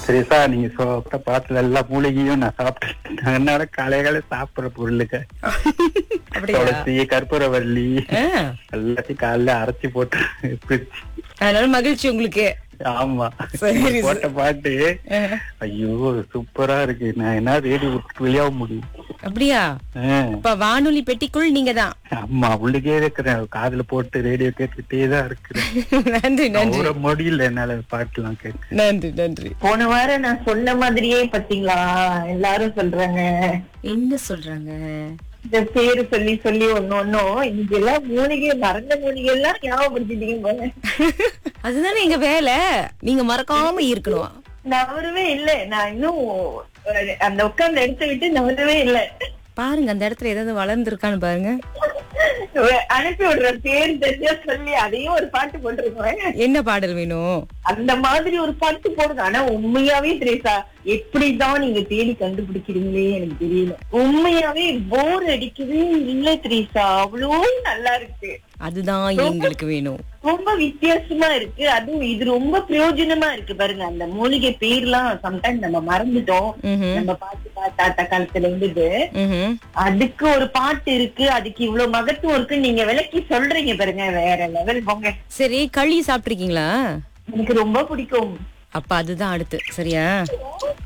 சரிசா நீங்க சாப்பிட்ட பாத்துல எல்லா மூலிகையும் நான் சாப்பிட்டேன் என்னோட காலையில சாப்பிடுற பொருளுக்கு அப்படியா துளசி கற்பூரவள்ளி ஆ, எல்லாத்தையும் காலைல அரைச்சி போட்டு பிரிச்சு. அதனால மகிழ்ச்சி உங்களுக்கு ஆமா சரி, நீங்க போட்ட பாட்டு ஆ, ஐயோ சூப்பரா இருக்கு நான் என்ன ரேடியோ விட்டு வெளியாக முடியும் அப்படியா ஆ, இப்ப வானொலி பெட்டிக்குள் நீங்க தான் ஆமா உள்ளுக்கே இருக்கிறேன் காதுல போட்டு ரேடியோ கேட்டுக்கிட்டே தான் இருக்கிறேன் நன்றி நன்றி ஒரு முடியல என்னால பாட்டுலாம் கேட்க நன்றி நன்றி போன வாரம் நான் சொன்ன மாதிரியே பாத்தீங்களா எல்லாரும் சொல்றாங்க என்ன சொல்றாங்க இந்த பேரு சொல்லி சொல்லி ஒண்ணு ஒன்னும் இன்னைக்கு எல்லாம் மூலிகை மறந்த மூலிகை எல்லாம் ஞாபகப்படுத்திட்டீங்க போல அதுதானே எங்க வேலை நீங்க மறக்காம இருக்கணும் நவரவே இல்ல நான் இன்னும் அஹ், அந்த உட்கார்ந்த இடத்த விட்டு நவரவே இல்ல பாருங்க அந்த இடத்துல ஏதாவது வளர்ந்துருக்கான்னு பாருங்க அனுப்பி விடுற பேர் தெரிஞ்சா சொல்லி அதையும் ஒரு பாட்டு போட்டிருக்கேன் என்ன பாடல் வேணும் அந்த மாதிரி ஒரு பாட்டு போடுங்க ஆனா உண்மையாவே திரேசா எப்படிதான் நீங்க தேடி கண்டுபிடிக்கிறீங்களே எனக்கு தெரியல உண்மையாவே போர் அடிக்கவே இல்ல திரேசா அவ்வளோ நல்லா இருக்கு அதுதான் எங்களுக்கு வேணும் ரொம்ப வித்தியாசமா இருக்கு அதுவும் இது ரொம்ப பிரயோஜனமா இருக்கு பாருங்க அந்த மூலிகை பேர்லாம் சம்டைம் நம்ம மறந்துட்டோம் ம்ஹும். நம்ம பாட்டு பா- தாத்தா காலத்துல இருந்தது ம்ஹும். அதுக்கு ஒரு பாட்டு இருக்கு அதுக்கு இவ்வளவு மகத்துவம் இருக்கு நீங்க விளக்கி சொல்றீங்க பாருங்க வேற லெவல் போங்க சரி களி சாப்பிட்டிருக்கீங்களா எனக்கு ரொம்ப பிடிக்கும் அப்ப அதுதான் அடுத்து சரியா